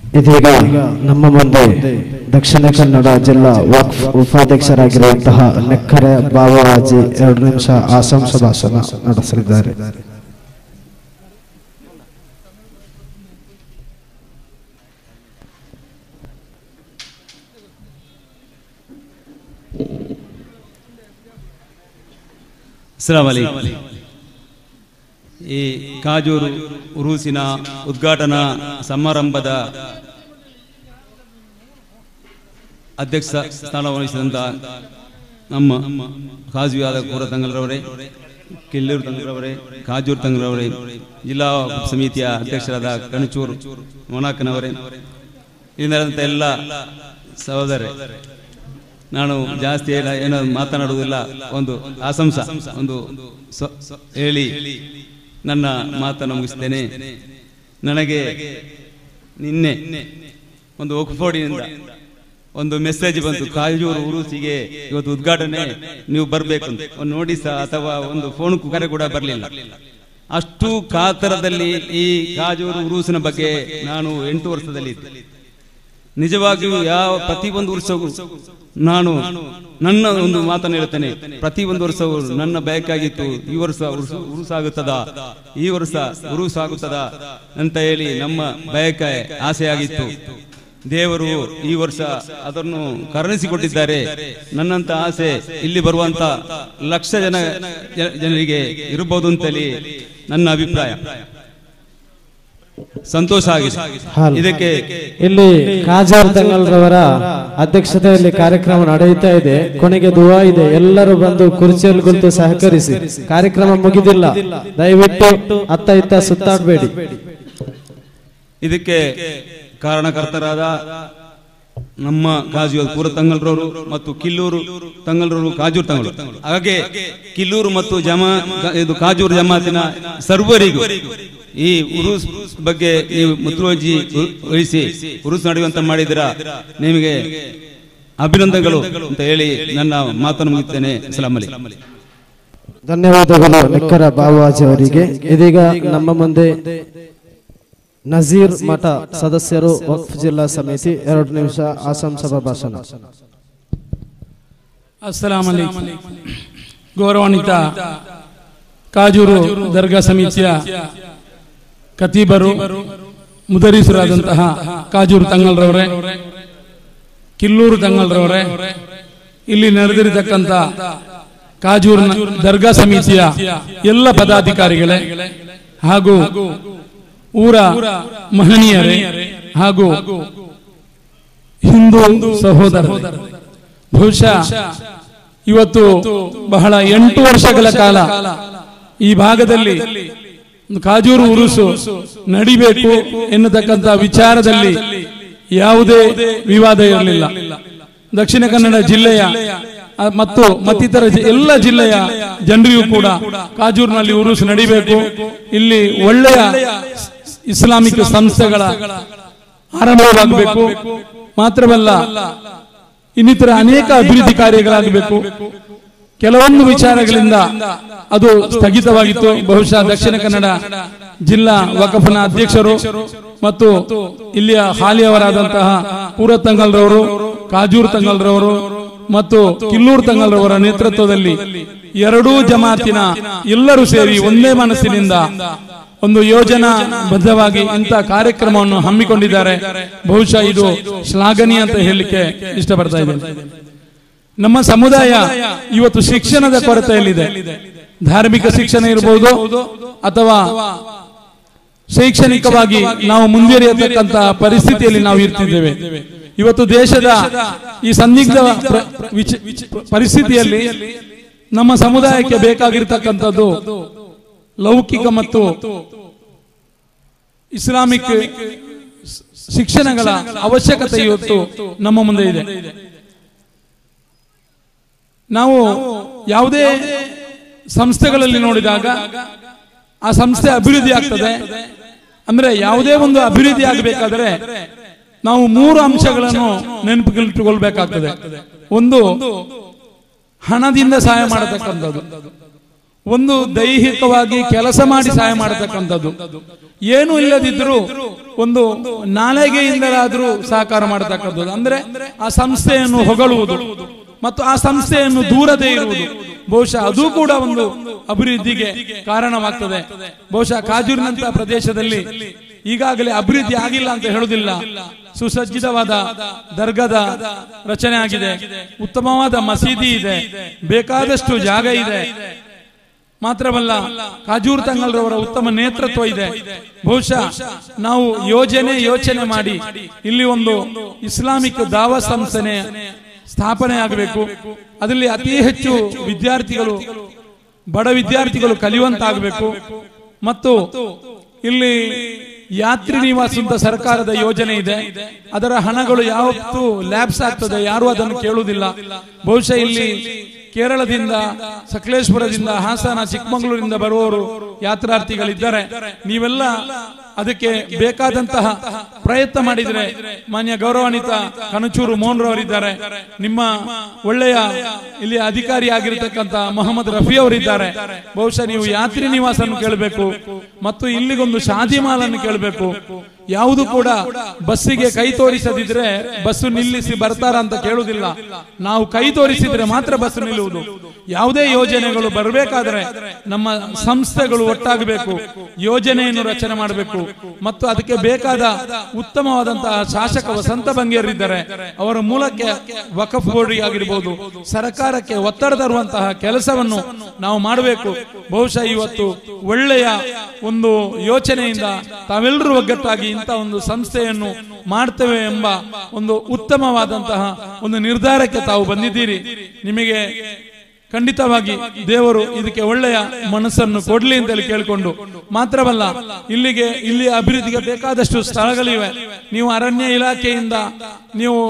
ಇದೀಗ ನಮ್ಮ ಮುಂದೆ ದಕ್ಷಿಣ ಕನ್ನಡ ಜಿಲ್ಲಾ ವಕ್ಫ್ ಉಪಾಧ್ಯಕ್ಷರಾಗಿರುವಂತಹ ನೆಕ್ಕರೆ ಬಾಬಾಜಿ ಎರಡು ನಿಮಿಷ ಆಶಂಸ ಭಾಷಣ ನಡೆಸಲಿದ್ದಾರೆ ಅಸ್ಸಲಾಂ ಅಲೈಕುಂ. ಈ ಕಾಜೂರು ಉರೂಸಿನ ಉದ್ಘಾಟನಾ ಸಮಾರಂಭದ ಅಧ್ಯಕ್ಷ ಸ್ಥಾನ ವಹಿಸಿದಂತ ನಮ್ಮ ಕಾಜುಯಾದ ಕೂರ ತಂಗಲ್ರವರೇ ಕಿಲ್ಲೂರು ತಂಗರವರೇ ಕಾಜೂರು ತಂಗರವರೇ ಜಿಲ್ಲಾ ಸಮಿತಿಯ ಅಧ್ಯಕ್ಷರಾದ ಕಣಚೂರು ಮೊನಾಕನವರೇ ಇಲ್ಲಿಂದ ಎಲ್ಲ ಸಹೋದರೇ ನಾನು ಜಾಸ್ತಿ ಏನ ಏನೋ ಮಾತನಾಡುವುದಿಲ್ಲ ಒಂದು ಆಶಂಸ ಒಂದು ಸ್ವ- ಸ್ವ- ಹೇಳಿ ನನ್ನ ಮಾತನ್ನು ಮುಗಿಸ್ತೇನೆ ನನಗೆ ನಿನ್ನೆ ಒಂದು ಒಕ್ಫೋಡಿನಿಂದ ಒಂದು ಮೆಸೇಜ್ ಬಂತು ಕಾಜೂರು ಉರುಸಿಗೆ ಇವತ್ತು ಉದ್ಘಾಟನೆ ನೀವು ಬರಬೇಕು ಅಂತ ಒಂದು ನೋಟಿಸ್ ಅಥವಾ ಒಂದು ಫೋನ್ ಕರೆ ಕೂಡ ಬರಲಿಲ್ಲ ಅಷ್ಟು ಕಾತರದಲ್ಲಿ ಈ ಕಾಜೂರು ಉರುಸಿನ ಬಗ್ಗೆ ನಾನು ಎಂಟು ವರ್ಷದಲ್ಲಿ ಇದ್ದೆ ನಿಜವಾಗಿಯೂ ಯಾವ ಪ್ರತಿ ಒಂದು ವರ್ಷವೂ ನಾನು ನನ್ನ ಒಂದು ಮಾತನ್ನು ಹೇಳ್ತೇನೆ ಪ್ರತಿ ಒಂದು ವರ್ಷವೂ ನನ್ನ ಬಯಕಾಗಿತ್ತು ಈ ವರ್ಷ ಉರುಸು- ಉರುಸಾಗುತ್ತದಾ ಈ ವರ್ಷ ಉರುಸಾಗುತ್ತದಾ ಅಂತ ಹೇಳಿ ನಮ್ಮ ಬಯಕ ಆಸೆಯಾಗಿತ್ತು ದೇವರು ಈ ವರ್ಷ ಅದನ್ನು ಕರುಣಿಸಿಕೊಟ್ಟಿದ್ದಾರೆ ನನ್ನಂತ ಆಸೆ ಇಲ್ಲಿ ಬರುವಂತ ಲಕ್ಷ ಜನ ಜ- ಜನರಿಗೆ ಇರಬಹುದು ಅಂತೇಳಿ ನನ್ನ ಅಭಿಪ್ರಾಯ ಸಂತೋಷ ಆಗಿದೆ ಹಾಲ್. ಇದಕ್ಕೆ ಇಲ್ಲಿ ಕಾಜಾರ್ ತಂಗಲ್ರವರ ಅಧ್ಯಕ್ಷತೆಯಲ್ಲಿ ಕಾರ್ಯಕ್ರಮ ನಡೆಯುತ್ತಾ ಇದೆ ಕೊನೆಗೆ ದುವಾ ಇದೆ ಎಲ್ಲರೂ ಬಂದು ಕುರ್ಚಿಯಲ್ಲಿ ಕುಳಿತು ಸಹಕರಿಸಿ ಕಾರ್ಯಕ್ರಮ ಮುಗಿದಿಲ್ಲ ದಯವಿಟ್ಟು ಅತ್ತ ಇತ್ತ ಸುತ್ತಾಡಬೇಡಿ ಇದಕ್ಕೆ ಕಾರಣಕರ್ತರಾದ ನಮ್ಮ ಕಾಜು ಪೂರ ತಂಗಲ್ರವರು ಮತ್ತು ಕಿಲ್ಲೂರು ತಂಗಲ್ರವರು ಕಾಜೂರು ತಂಗಲು ಹಾಗೆ ಕಿಲ್ಲೂರು ಮತ್ತು ಜಮಾ ಇದು ಕಾಜೂರು ಜಮಾತಿನ ಸರ್ವರಿಗೂ ಈ ಉರುಸ್ ಬಗ್ಗೆ ನೀವು ಮುತುವರ್ಜಿ ವಹಿಸಿ ಉರುಸ್ ನಡೆಯುವಂತ ಮಾಡಿದಿರ ನಿಮಗೆ ಅಭಿನಂದನೆಗಳು ಅಂತ ಹೇಳಿ ನನ್ನ ಮಾತನ್ನು ಮುಗಿಸ್ತೇನೆ ಸಲಾಂ ಅಲಿ ಧನ್ಯವಾದಗಳು ನಿಕ್ಕರ ಬಾಬಾಜಿ ಅವರಿಗೆ ಇದೀಗ ನಮ್ಮ ಮುಂದೆ ನಜೀರ್ ಮಠ ಸದಸ್ಯರು ವಕ್ಫ್ ಜಿಲ್ಲಾ ಸಮಿತಿ ಎರಡು ನಿಮಿಷ ಆಶಂಸಭಾ ಭಾಷಣ ಅಸ್ಸಲಾಂ ಅಲೈಕುಂ ಗೌರವಾನ್ವಿತ ಕಾಜೂರು ದರ್ಗಾ ಸಮಿತಿಯ ಕತೀಬರು ಮುದರೀಸರಾದಂತಹ ಕಾಜೂರು ತಂಗಲ್ರವರೇ ಕಿಲ್ಲೂರು ತಂಗಲ್ರವರೇ ಇಲ್ಲಿ ನಡೆದಿರತಕ್ಕಂತ ಕಾಜೂರಿನ ದರ್ಗಾ ಸಮಿತಿಯ ಎಲ್ಲ ಪದಾಧಿಕಾರಿಗಳೇ ಹಾಗೂ ಊರ ಮಹನೀಯರೇ ಹಾಗೂ ಹಿಂದೂ ಸಹೋದರ ಬಹುಶಃ ಇವತ್ತು ಬಹಳ ಎಂಟು ವರ್ಷಗಳ ಕಾಲ ಈ ಭಾಗದಲ್ಲಿ ಒಂದು ಕಾಜೂರು ಉರುಸು ನಡಿಬೇಕು ಎನ್ನತಕ್ಕಂತ ವಿಚಾರದಲ್ಲಿ ಯಾವುದೇ ವಿವಾದ ಇರಲಿಲ್ಲ ದಕ್ಷಿಣ ಕನ್ನಡ ಜಿಲ್ಲೆಯ ಆ, ಮತ್ತು ಮತ್ತಿತರ ಜಿ- ಎಲ್ಲ ಜಿಲ್ಲೆಯ ಜನರಿಗೂ ಕೂಡ ಕಾಜೂರಿನಲ್ಲಿ ಉರುಸು ನಡಿಬೇಕು ಇಲ್ಲಿ ಒಳ್ಳೆಯ ಇಸ್ಲಾಮಿಕ್ ಸಂಸ್ಥೆಗಳ ಆರಂಭವಾಗಬೇಕು ಮಾತ್ರವಲ್ಲ ಇನ್ನಿತರ ಅನೇಕ ಅಭಿವೃದ್ಧಿ ಕಾರ್ಯಗಳಾಗಬೇಕು ಕೆಲವೊಂದು ವಿಚಾರಗಳಿಂದ ಅದು ಸ್ಥಗಿತವಾಗಿತ್ತು ಬಹುಶಃ ದಕ್ಷಿಣ ಕನ್ನಡ ಜಿಲ್ಲಾ ವಕಫನ ಅಧ್ಯಕ್ಷರು ಮತ್ತು ಇಲ್ಲಿಯ ಹಾಲಿಯವರಾದಂತಹ ಪೂರ ತಂಗಲ್ರವರು ಕಾಜೂರ್ ತಂಗಲ್ರವರು ಮತ್ತು ಕಿಲ್ಲೂರು ತಂಗಲ್ರವರ ನೇತೃತ್ವದಲ್ಲಿ ಎರಡೂ ಜಮಾತಿನ ಎಲ್ಲರೂ ಸೇರಿ ಒಂದೇ ಮನಸ್ಸಿನಿಂದ ಒಂದು ಯೋಜನಾ ಬದ್ಧವಾಗಿ ಇಂಥ ಕಾರ್ಯಕ್ರಮವನ್ನು ಹಮ್ಮಿಕೊಂಡಿದ್ದಾರೆ ಬಹುಶಃ ಇದು ಶ್ಲಾಘನೀಯ ಅಂತ ಹೇಳಲಿಕ್ಕೆ ಇಷ್ಟಪಡ್ತಾ ಇದ್ದೇನೆ ನಮ್ಮ ಸಮುದಾಯ ಇವತ್ತು ಶಿಕ್ಷಣದ ಕೊರತೆಯಲ್ಲಿದೆ ಧಾರ್ಮಿಕ ಶಿಕ್ಷಣ ಇರಬಹುದು ಅಥವಾ ಶೈಕ್ಷಣಿಕವಾಗಿ ನಾವು ಮುಂದುವರಿಯತಕ್ಕಂತಹ ಪರಿಸ್ಥಿತಿಯಲ್ಲಿ ನಾವು ಇರ್ತಿದ್ದೇವೆ ಇವತ್ತು ದೇಶದ ಈ ಸಂದಿಗ್ಧ ಪ್ರ- ವಿಚ- ಪರಿಸ್ಥಿತಿಯಲ್ಲಿ ನಮ್ಮ ಸಮುದಾಯಕ್ಕೆ ಬೇಕಾಗಿರ್ತಕ್ಕಂಥದ್ದು ಲೌಕಿಕ ಮತ್ತು ಇಸ್ಲಾಮಿಕ್ ಶಿಕ್ಷಣಗಳ ಅವಶ್ಯಕತೆ ಇವತ್ತು ನಮ್ಮ ಮುಂದೆ ಇದೆ ನಾವು ಯಾವುದೇ ಸಂಸ್ಥೆಗಳಲ್ಲಿ ನೋಡಿದಾಗ ಆ ಸಂಸ್ಥೆ ಅಭಿವೃದ್ಧಿ ಆಗ್ತದೆ ಅಂದ್ರೆ ಯಾವುದೇ ಒಂದು ಅಭಿವೃದ್ಧಿ ಆಗಬೇಕಾದ್ರೆ ನಾವು ಮೂರು ಅಂಶಗಳನ್ನು ನೆನಪಿಗಿಟ್ಟುಕೊಳ್ಬೇಕಾಗ್ತದೆ ಒಂದು ಹಣದಿಂದ ಸಹಾಯ ಮಾಡತಕ್ಕಂಥದ್ದು ಒಂದು ದೈಹಿಕವಾಗಿ ಕೆಲಸ ಮಾಡಿ ಸಹಾಯ ಮಾಡತಕ್ಕಂಥದ್ದು ಏನು ಇಲ್ಲದಿದ್ರೂ ಒಂದು ನಾಳೆಗೆಯಿಂದಲಾದ್ರೂ ಸಹಕಾರ ಮಾಡತಕ್ಕಂಥದ್ದು ಅಂದ್ರೆ ಆ ಸಂಸ್ಥೆಯನ್ನು ಹೊಗಳುವುದು ಮತ್ತು ಆ ಸಂಸ್ಥೆಯನ್ನು ದೂರದೇ ಇರುವುದು ಬಹುಶಃ ಅದು ಕೂಡ ಒಂದು ಅಭಿವೃದ್ಧಿಗೆ ಕಾರಣವಾಗ್ತದೆ ಬಹುಶಃ ಕಾಜೂರಿನಂತಹ ಪ್ರದೇಶದಲ್ಲಿ ಈಗಾಗಲೇ ಅಭಿವೃದ್ಧಿ ಆಗಿಲ್ಲ ಅಂತ ಹೇಳುದಿಲ್ಲ ಸುಸಜ್ಜಿತವಾದ ದರ್ಗದ ರಚನೆ ಆಗಿದೆ ಉತ್ತಮವಾದ ಮಸೀದಿ ಇದೆ ಬೇಕಾದಷ್ಟು ಜಾಗ ಇದೆ ಮಾತ್ರವಲ್ಲ ಕಾಜೂರ್ ತಂಗಲ್ರವರ ಉತ್ತಮ ನೇತೃತ್ವ ಇದೆ ಬಹುಶಃ ನಾವು ಯೋಜನೆ ಯೋಚನೆ ಮಾಡಿ ಇಲ್ಲಿ ಒಂದು ಇಸ್ಲಾಮಿಕ್ ದಾವಾ ಸಂಸ್ಥೆ ಸ್ಥಾಪನೆ ಆಗಬೇಕು ಅದರಲ್ಲಿ ಅತಿ ಹೆಚ್ಚು ವಿದ್ಯಾರ್ಥಿಗಳು ಬಡ ವಿದ್ಯಾರ್ಥಿಗಳು ಕಲಿಯುವಂತಾಗಬೇಕು ಮತ್ತು ಇಲ್ಲಿ ಯಾತ್ರಿ ನಿವಾಸ ಅಂತ ಸರ್ಕಾರದ ಯೋಜನೆ ಇದೆ ಅದರ ಹಣಗಳು ಯಾವತ್ತೂ ಲ್ಯಾಬ್ಸ್ ಆಗ್ತದೆ ಯಾರು ಅದನ್ನು ಕೇಳುವುದಿಲ್ಲ ಬಹುಶಃ ಇಲ್ಲಿ ಕೇರಳದಿಂದ ಸಕಲೇಶ್ಪುರದಿಂದ ಹಾಸನ ಚಿಕ್ಕಮಗಳೂರಿಂದ ಬರುವವರು ಯಾತ್ರಾರ್ಥಿಗಳಿದ್ದಾರೆ ನೀವೆಲ್ಲ ಅದಕ್ಕೆ ಬೇಕಾದಂತಹ ಪ್ರಯತ್ನ ಮಾಡಿದ್ರೆ ಮಾನ್ಯ ಗೌರವಾನ್ವಿತ ಕನಚೂರು ಮೋಹನ್ ರವರಿದ್ದಾರೆ ನಿಮ್ಮ ಒಳ್ಳೆಯ ಇಲ್ಲಿ ಅಧಿಕಾರಿ ಆಗಿರತಕ್ಕಂತ ಮೊಹಮ್ಮದ್ ರಫಿ ಅವರಿದ್ದಾರೆ ಬಹುಶಃ ನೀವು ಯಾತ್ರಿ ನಿವಾಸನ್ನು ಕೇಳಬೇಕು ಮತ್ತು ಇಲ್ಲಿಗೊಂದು ಶಾದಿ ಮಾಲನ್ನು ಕೇಳಬೇಕು ಯಾವುದು ಕೂಡ ಬಸ್ಸಿಗೆ ಕೈ ತೋರಿಸದಿದ್ರೆ ಬಸ್ಸು ನಿಲ್ಲಿಸಿ ಬರ್ತಾರ ಅಂತ ಕೇಳುವುದಿಲ್ಲ ನಾವು ಕೈ ತೋರಿಸಿದ್ರೆ ಮಾತ್ರ ಬಸ್ ನಿಲ್ಲುವುದು ಯಾವುದೇ ಯೋಜನೆಗಳು ಬರಬೇಕಾದ್ರೆ ನಮ್ಮ ಸಂಸ್ಥೆಗಳು ಒಟ್ಟಾಗಬೇಕು ಯೋಜನೆಯನ್ನು ರಚನೆ ಮಾಡಬೇಕು ಮತ್ತು ಅದಕ್ಕೆ ಬೇಕಾದ ಉತ್ತಮವಾದಂತಹ ಶಾಸಕ ವಸಂತ ಬಂಗೇರಿದ್ದಾರೆ ಅವರ ಮೂಲಕ್ಕೆ ವಕಫ್ ಬೋರ್ಡ್ ಆಗಿರ್ಬೋದು ಸರ್ಕಾರಕ್ಕೆ ಒತ್ತಡ ತರುವಂತಹ ಕೆಲಸವನ್ನು ನಾವು ಮಾಡಬೇಕು ಬಹುಶಃ ಇವತ್ತು ಒಳ್ಳೆಯ ಒಂದು ಯೋಚನೆಯಿಂದ ತಾವೆಲ್ಲರೂ ಒಗ್ಗಟ್ಟಾಗಿ ಇಂಥ ಒಂದು ಸಂಸ್ಥೆಯನ್ನು ಮಾಡ್ತೇವೆ ಎಂಬ ಒಂದು ಉತ್ತಮವಾದಂತಹ ಒಂದು ನಿರ್ಧಾರಕ್ಕೆ ತಾವು ಬಂದಿದ್ದೀರಿ ನಿಮಗೆ ಖಂಡಿತವಾಗಿ ದೇವರು ಇದಕ್ಕೆ ಒಳ್ಳೆಯ ಮನಸ್ಸನ್ನು ಕೊಡ್ಲಿ ಅಂತೇಳಿ ಕೇಳಿಕೊಂಡು ಮಾತ್ರವಲ್ಲ ಇಲ್ಲಿಗೆ ಇಲ್ಲಿ ಅಭಿವೃದ್ಧಿಗೆ ಬೇಕಾದಷ್ಟು ಸ್ಥಳಗಳಿವೆ ನೀವು ಅರಣ್ಯ ಇಲಾಖೆಯಿಂದ ನೀವು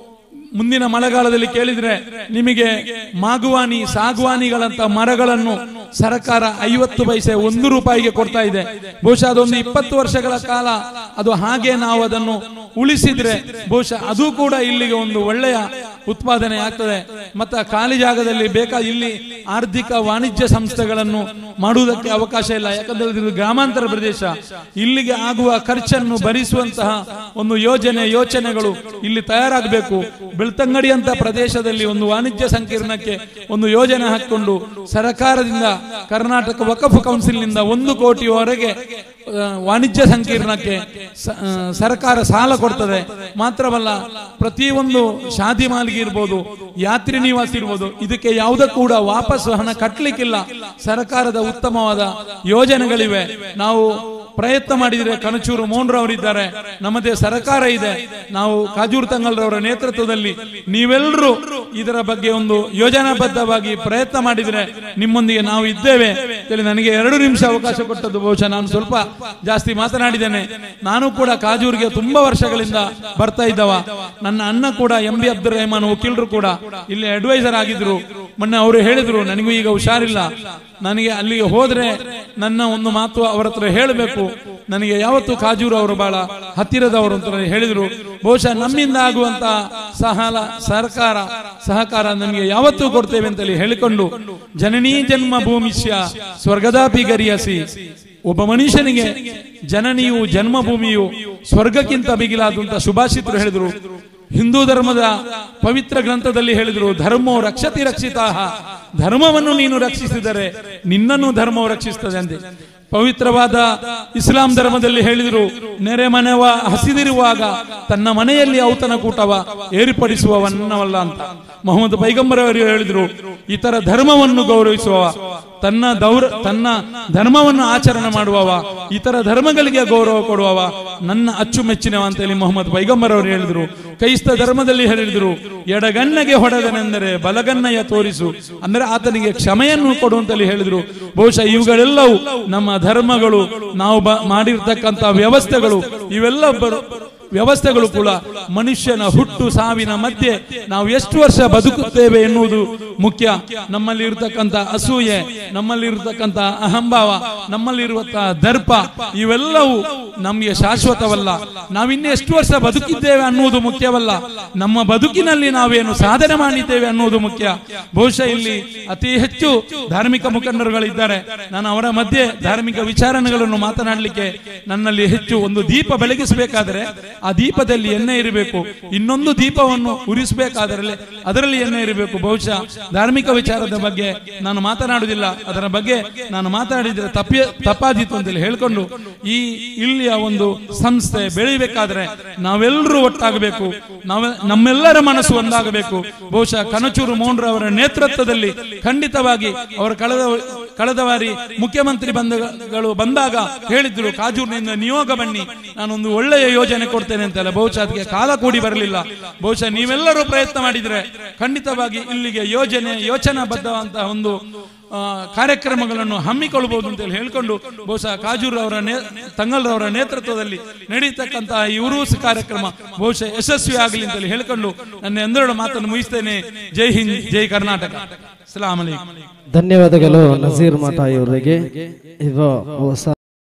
ಮುಂದಿನ ಮಳೆಗಾಲದಲ್ಲಿ ಕೇಳಿದ್ರೆ ನಿಮಗೆ ಮಾಗುವಾನಿ ಸಾಗುವಾನಿಗಳಂತ ಮರಗಳನ್ನು ಸರ್ಕಾರ ಐವತ್ತು ಪೈಸೆ ಒಂದು ರೂಪಾಯಿಗೆ ಕೊಡ್ತಾ ಇದೆ ಬಹುಶಃ ಅದೊಂದು ಇಪ್ಪತ್ತು ವರ್ಷಗಳ ಕಾಲ ಅದು ಹಾಗೆ ನಾವು ಅದನ್ನು ಉಳಿಸಿದ್ರೆ ಬಹುಶಃ ಅದು ಕೂಡ ಇಲ್ಲಿಗೆ ಒಂದು ಒಳ್ಳೆಯ ಉತ್ಪಾದನೆ ಆಗ್ತದೆ ಮತ್ತೆ ಆ ಖಾಲಿ ಜಾಗದಲ್ಲಿ ಬೇಕಾ ಇಲ್ಲಿ ಆರ್ಥಿಕ ವಾಣಿಜ್ಯ ಸಂಸ್ಥೆಗಳನ್ನು ಮಾಡುವುದಕ್ಕೆ ಅವಕಾಶ ಇಲ್ಲ ಯಾಕಂದ್ರೆ ಇದು ಗ್ರಾಮಾಂತರ ಪ್ರದೇಶ ಇಲ್ಲಿಗೆ ಆಗುವ ಖರ್ಚನ್ನು ಭರಿಸುವಂತಹ ಒಂದು ಯೋಜನೆ ಯೋಚನೆಗಳು ಇಲ್ಲಿ ತಯಾರಾಗಬೇಕು ಬೆಳ್ತಂಗಡಿ ಅಂತ ಪ್ರದೇಶದಲ್ಲಿ ಒಂದು ವಾಣಿಜ್ಯ ಸಂಕೀರ್ಣಕ್ಕೆ ಒಂದು ಯೋಜನೆ ಹಾಕಿಕೊಂಡು ಸರ್ಕಾರದಿಂದ ಕರ್ನಾಟಕ ವಕಫ್ ಕೌನ್ಸಿಲ್ನಿಂದ ಒಂದು ಕೋಟಿವರೆಗೆ ಆ, ವಾಣಿಜ್ಯ ಸಂಕೀರ್ಣಕ್ಕೆ ಸ- ಆ, ಸರ್ಕಾರ ಸಾಲ ಕೊಡ್ತದೆ ಮಾತ್ರವಲ್ಲ ಪ್ರತಿಯೊಂದು ಶಾದಿ ಮಾಲಿಗೆ ಇರ್ಬೋದು ಯಾತ್ರಿ ನಿವಾಸ ಇರ್ಬೋದು ಇದಕ್ಕೆ ಯಾವುದಕ್ಕೂ ಕೂಡ ವಾಪಸ್ ಹಣ ಕಟ್ಟಲಿಕ್ಕಿಲ್ಲ ಸರ್ಕಾರದ ಉತ್ತಮವಾದ ಯೋಜನೆಗಳಿವೆ ನಾವು ಪ್ರಯತ್ನ ಮಾಡಿದ್ರೆ ಕನಚೂರು ಮೋಹನ್ ರವರಿದ್ದಾರೆ ನಮ್ಮದೇ ಸರ್ಕಾರ ಇದೆ ನಾವು ಕಾಜೂರು ತಂಗಲ್ರವರ ನೇತೃತ್ವದಲ್ಲಿ ನೀವೆಲ್ಲರೂ ಇದರ ಬಗ್ಗೆ ಒಂದು ಯೋಜನಾಬದ್ಧವಾಗಿ ಪ್ರಯತ್ನ ಮಾಡಿದ್ರೆ ನಿಮ್ಮೊಂದಿಗೆ ನಾವು ಇದ್ದೇವೆ ಅಂತೇಳಿ ನನಗೆ ಎರಡು ನಿಮಿಷ ಅವಕಾಶ ಕೊಟ್ಟದ್ದು ಬಹುಶಃ ನಾನು ಸ್ವಲ್ಪ ಜಾಸ್ತಿ ಮಾತನಾಡಿದ್ದೇನೆ ನಾನು ಕೂಡ ಕಾಜೂರಿಗೆ ತುಂಬಾ ವರ್ಷಗಳಿಂದ ಬರ್ತಾ ಇದ್ದವ ನನ್ನ ಅಣ್ಣ ಕೂಡ ಎಂ ಬಿ ಅಬ್ದುಲ್ ರೆಹಮಾನ್ ವಕೀಲರು ಕೂಡ ಇಲ್ಲಿ ಅಡ್ವೈಸರ್ ಆಗಿದ್ರು ಮೊನ್ನೆ ಅವರು ಹೇಳಿದ್ರು ನನಗೂ ಈಗ ಹುಷಾರಿಲ್ಲ ನನಗೆ ಅಲ್ಲಿಗೆ ಹೋದ್ರೆ ನನ್ನ ಒಂದು ಮಾತು ಅವರ ಹತ್ರ ಹೇಳಬೇಕು ನನಗೆ ಯಾವತ್ತು ಕಾಜೂರು ಅವರು ಬಹಳ ಹತ್ತಿರದವರು ಅಂತ ಹೇಳಿದ್ರು ಬಹುಶಃ ನಮ್ಮಿಂದ ಆಗುವಂತ ಸಹಾಲ ಸರ್ಕಾರ ಸಹಕಾರ ನಮಗೆ ಯಾವತ್ತೂ ಕೊಡ್ತೇವೆ ಅಂತೇಳಿ ಹೇಳಿಕೊಂಡು ಜನನೀ ಜನ್ಮ ಭೂಮಿಷ್ಯ ಸ್ವರ್ಗದಾಪಿ ಗರಿಯಸಿ ಒಬ್ಬ ಮನುಷ್ಯನಿಗೆ ಜನನಿಯು ಜನ್ಮಭೂಮಿಯು ಸ್ವರ್ಗಕ್ಕಿಂತ ಬಿಗಿಲಾದು ಅಂತ ಸುಭಾಷಿತರು ಹೇಳಿದ್ರು ಹಿಂದೂ ಧರ್ಮದ ಪವಿತ್ರ ಗ್ರಂಥದಲ್ಲಿ ಹೇಳಿದ್ರು ಧರ್ಮೋ ರಕ್ಷತಿ ರಕ್ಷಿತಾ ಧರ್ಮವನ್ನು ನೀನು ರಕ್ಷಿಸಿದರೆ ನಿನ್ನನ್ನು ಧರ್ಮವು ರಕ್ಷಿಸ್ತದೆ ಅಂದೆ ಪವಿತ್ರವಾದ ಇಸ್ಲಾಂ ಧರ್ಮದಲ್ಲಿ ಹೇಳಿದ್ರು ನೆರೆ ಮನೆವ ಹಸಿದಿರುವಾಗ ತನ್ನ ಮನೆಯಲ್ಲಿ ಔತಣ ಕೂಟವ ಏರ್ಪಡಿಸುವವನ್ನವಲ್ಲ ಅಂತ ಮೊಹಮ್ಮದ್ ಪೈಗಂಬರ್ ಅವರು ಹೇಳಿದ್ರು ಇತರ ಧರ್ಮವನ್ನು ಗೌರವಿಸುವವ ತನ್ನ ದೌರ ತನ್ನ ಧರ್ಮವನ್ನು ಆಚರಣೆ ಮಾಡುವವ ಇತರ ಧರ್ಮಗಳಿಗೆ ಗೌರವ ಕೊಡುವವ ನನ್ನ ಅಚ್ಚುಮೆಚ್ಚಿನವ ಅಂತ ಹೇಳಿ ಮೊಹಮ್ಮದ್ ಪೈಗಂಬರ್ ಅವರು ಹೇಳಿದ್ರು ಕ್ರೈಸ್ತ ಧರ್ಮದಲ್ಲಿ ಹೇಳಿದ್ರು ಎಡಗಣ್ಣಗೆ ಹೊಡೆದನೆಂದರೆ ಬಲಗಣ್ಣಯ ತೋರಿಸು ಅಂದ್ರೆ ಆತನಿಗೆ ಕ್ಷಮೆಯನ್ನು ಕೊಡು ಅಂತೇಳಿ ಹೇಳಿದ್ರು ಬಹುಶಃ ಇವುಗಳೆಲ್ಲವೂ ನಮ್ಮ ಧರ್ಮಗಳು ನಾವು ಬ- ಮಾಡಿರ್ತಕ್ಕಂಥ ವ್ಯವಸ್ಥೆಗಳು ಇವೆಲ್ಲ ಬರು- ವ್ಯವಸ್ಥೆಗಳು ಕೂಡ ಮನುಷ್ಯನ ಹುಟ್ಟು ಸಾವಿನ ಮಧ್ಯೆ ನಾವು ಎಷ್ಟು ವರ್ಷ ಬದುಕುತ್ತೇವೆ ಎನ್ನುವುದು ಮುಖ್ಯ ನಮ್ಮಲ್ಲಿ ಇರತಕ್ಕಂತ ಅಸೂಯೆ ನಮ್ಮಲ್ಲಿ ಇರತಕ್ಕಂತ ಅಹಂಭಾವ ನಮ್ಮಲ್ಲಿರುವಂತಹ ದರ್ಪ ಇವೆಲ್ಲವೂ ನಮಗೆ ಶಾಶ್ವತವಲ್ಲ ನಾವಿನ್ನು ಎಷ್ಟು ವರ್ಷ ಬದುಕಿದ್ದೇವೆ ಅನ್ನುವುದು ಮುಖ್ಯವಲ್ಲ ನಮ್ಮ ಬದುಕಿನಲ್ಲಿ ನಾವೇನು ಸಾಧನೆ ಮಾಡಿದ್ದೇವೆ ಅನ್ನುವುದು ಮುಖ್ಯ ಬಹುಶಃ ಇಲ್ಲಿ ಅತಿ ಹೆಚ್ಚು ಧಾರ್ಮಿಕ ಮುಖಂಡರುಗಳಿದ್ದಾರೆ ನಾನು ಅವರ ಮಧ್ಯೆ ಧಾರ್ಮಿಕ ವಿಚಾರಣೆಗಳನ್ನು ಮಾತನಾಡಲಿಕ್ಕೆ ನನ್ನಲ್ಲಿ ಹೆಚ್ಚು ಒಂದು ದೀಪ ಬೆಳಗಿಸಬೇಕಾದರೆ ಆ ದೀಪದಲ್ಲಿ ಎಣ್ಣೆ ಇರಬೇಕು ಇನ್ನೊಂದು ದೀಪವನ್ನು ಉರಿಸಬೇಕಾದರೆ ಅದರಲ್ಲಿ ಎಣ್ಣೆ ಇರಬೇಕು ಬಹುಶಃ ಧಾರ್ಮಿಕ ವಿಚಾರದ ಬಗ್ಗೆ ನಾನು ಮಾತನಾಡುವುದಿಲ್ಲ ಅದರ ಬಗ್ಗೆ ನಾನು ಮಾತನಾಡಿದ್ರೆ ತಪ್ಪಿ ತಪ್ಪಾದೀತು ಅಂತೇಳಿ ಹೇಳ್ಕೊಂಡು ಈ ಇಲ್ಲಿಯ ಒಂದು ಸಂಸ್ಥೆ ಬೆಳಿಬೇಕಾದ್ರೆ ನಾವೆಲ್ಲರೂ ಒಟ್ಟಾಗಬೇಕು ನಾವೆ ನಮ್ಮೆಲ್ಲರ ಮನಸ್ಸು ಒಂದಾಗಬೇಕು ಬಹುಶಃ ಕನಚೂರು ಮೋಹನ್ರವರ ನೇತೃತ್ವದಲ್ಲಿ ಖಂಡಿತವಾಗಿ ಅವರು ಕಳೆದ ಕಳೆದ ಬಾರಿ ಮುಖ್ಯಮಂತ್ರಿ ಬಂಧಗಳು ಬಂದಾಗ ಹೇಳಿದ್ರು ಕಾಜೂರಿನಿಂದ ನಿಯೋಗ ಬನ್ನಿ ನಾನೊಂದು ಒಳ್ಳೆಯ ಯೋಜನೆ ಕೊಡ್ತೇನೆ ಅಂತೆಲ್ಲ ಬಹುಶಃ ಅದಕ್ಕೆ ಕಾಲ ಕೂಡಿ ಬರಲಿಲ್ಲ ಬಹುಶಃ ನೀವೆಲ್ಲರೂ ಪ್ರಯತ್ನ ಮಾಡಿದ್ರೆ ಖಂಡಿತವಾಗಿ ಇಲ್ಲಿಗೆ ಯೋಜನೆ ಯೋಚನಾ ಬದ್ಧವಂತಹ ಒಂದು ಆ, ಕಾರ್ಯಕ್ರಮಗಳನ್ನು ಹಮ್ಮಿಕೊಳ್ಳಬಹುದು ಅಂತೇಳಿ ಹೇಳ್ಕೊಂಡು ಬಹುಶಃ ಕಾಜೂರವರ ನೇ ತಂಗಲ್ರವರ ನೇತೃತ್ವದಲ್ಲಿ ನಡೀತಕ್ಕಂತಹ ಈ ಉರುಸು ಕಾರ್ಯಕ್ರಮ ಬಹುಶಃ ಯಶಸ್ವಿ ಆಗಲಿ ಅಂತೇಳಿ ಹೇಳ್ಕೊಂಡು ನನ್ನ ಎಂದೆರಡು ಮಾತನ್ನು ಮುಗಿಸ್ತೇನೆ ಜೈ ಹಿಂದ್ ಜೈ ಕರ್ನಾಟಕ ಸಲಾಮ್ ಅಲೈಕುಂ ಧನ್ಯವಾದಗಳು ನಜೀರ್ ಮಠ ಇವರಿಗೆ ಇವ ಹೊಸ